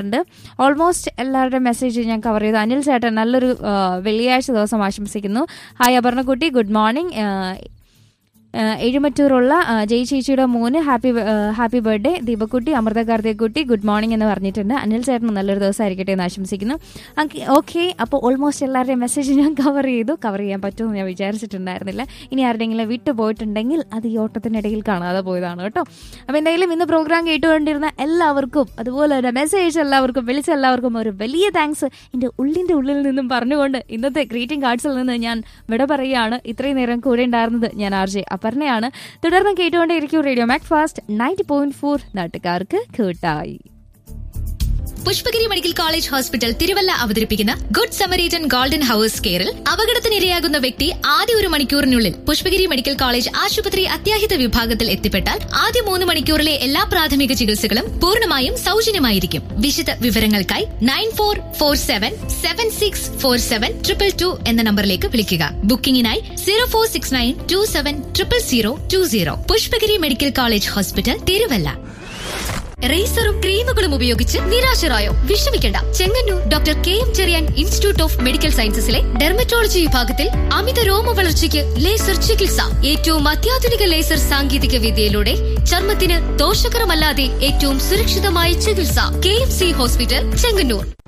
ഉണ്ട് ഓൾമോസ്റ്റ് എല്ലാവരുടെയും മെസ്സേജ് ഞാൻ കവർ ചെയ്തു അനിൽ ചേട്ടൻ നല്ലൊരു ആ, വെള്ളിയാഴ്ച ദിവസം ആശംസിക്കുന്നു ഹായ് അപർണക്കുട്ടി ഗുഡ് മോർണിംഗ് എഴുമറ്റൂറുള്ള ആ, ജയ് ചേച്ചിയുടെ മോന് ഹാപ്പി ബ- ആ, ഹാപ്പി ബർത്ത്ഡേ ദീപക്കുട്ടി അമൃത കാർത്തികക്കുട്ടി ഗുഡ് മോർണിംഗ് എന്ന് പറഞ്ഞിട്ടുണ്ട് അനിൽ ചേട്ടൻ നല്ലൊരു ദിവസം ആയിരിക്കട്ടെ എന്ന് ആശംസിക്കുന്നു ഓക്കെ അപ്പോൾ ഓൾമോസ്റ്റ് എല്ലാവരുടെയും മെസ്സേജ് ഞാൻ കവർ ചെയ്തു കവർ ചെയ്യാൻ പറ്റുമെന്ന് ഞാൻ വിചാരിച്ചിട്ടുണ്ടായിരുന്നില്ല ഇനി ആരുടെയെങ്കിലും വിട്ടു പോയിട്ടുണ്ടെങ്കിൽ അത് ഈ ഓട്ടത്തിനിടയിൽ കാണാതെ പോയതാണ് കേട്ടോ അപ്പോൾ എന്തായാലും ഇന്ന് പ്രോഗ്രാം കേട്ടുകൊണ്ടിരുന്ന എല്ലാവർക്കും അതുപോലെ തന്നെ മെസ്സേജ് എല്ലാവർക്കും വിളിച്ച എല്ലാവർക്കും ഒരു വലിയ താങ്ക്സ് എൻ്റെ ഉള്ളിൻ്റെ ഉള്ളിൽ നിന്നും പറഞ്ഞുകൊണ്ട് ഇന്നത്തെ ഗ്രീറ്റിംഗ് കാർഡ്സിൽ നിന്ന് ഞാൻ വിട പറയുകയാണ് ഇത്രയും നേരം കൂടെ ഉണ്ടായിരുന്നത് ഞാൻ ആർ ജെ അപർണയാണ് തുടർന്ന് കേട്ടുകൊണ്ടേയിരിക്കും radio Macfast ninety point four നാട്ടുകാർക്ക് കൂട്ടായി Pushpagiri medical college hospital Thiruvalla അവതരിപ്പിക്കുന്ന ഗുഡ് സമരീറ്റൻ ഗോൾഡൻ ഹവേഴ്സ് കെയറിൽ അപകടത്തിനിരയാകുന്ന വ്യക്തി ആദ്യ ഒരു മണിക്കൂറിനുള്ളിൽ പുഷ്പഗിരി മെഡിക്കൽ കോളേജ് ആശുപത്രി അത്യാഹിത വിഭാഗത്തിൽ എത്തിപ്പെട്ടാൽ ആദ്യ മൂന്ന് മണിക്കൂറിലെ എല്ലാ പ്രാഥമിക ചികിത്സകളും പൂർണ്ണമായും സൗജന്യമായിരിക്കും വിശദ വിവരങ്ങൾക്കായി nine four four seven seven six four seven triple two എന്ന നമ്പറിലേക്ക് വിളിക്കുക ബുക്കിംഗിനായി zero four six nine two seven triple zero two zero Pushpagiri medical college hospital Thiruvalla റേസറും ക്രീമുകളും ഉപയോഗിച്ച് നിരാശരായോ വിഷമിക്കേണ്ട Chengannur doctor K M Cherian institute of medical സയൻസസിലെ ഡെർമറ്റോളജി വിഭാഗത്തിൽ അമിത രോമ വളർച്ചയ്ക്ക് ലേസർ ചികിത്സ ഏറ്റവും അത്യാധുനിക ലേസർ സാങ്കേതിക വിദ്യയിലൂടെ ചർമ്മത്തിന് ദോഷകരമല്ലാതെ ഏറ്റവും സുരക്ഷിതമായ ചികിത്സ K M C hospital Chengannur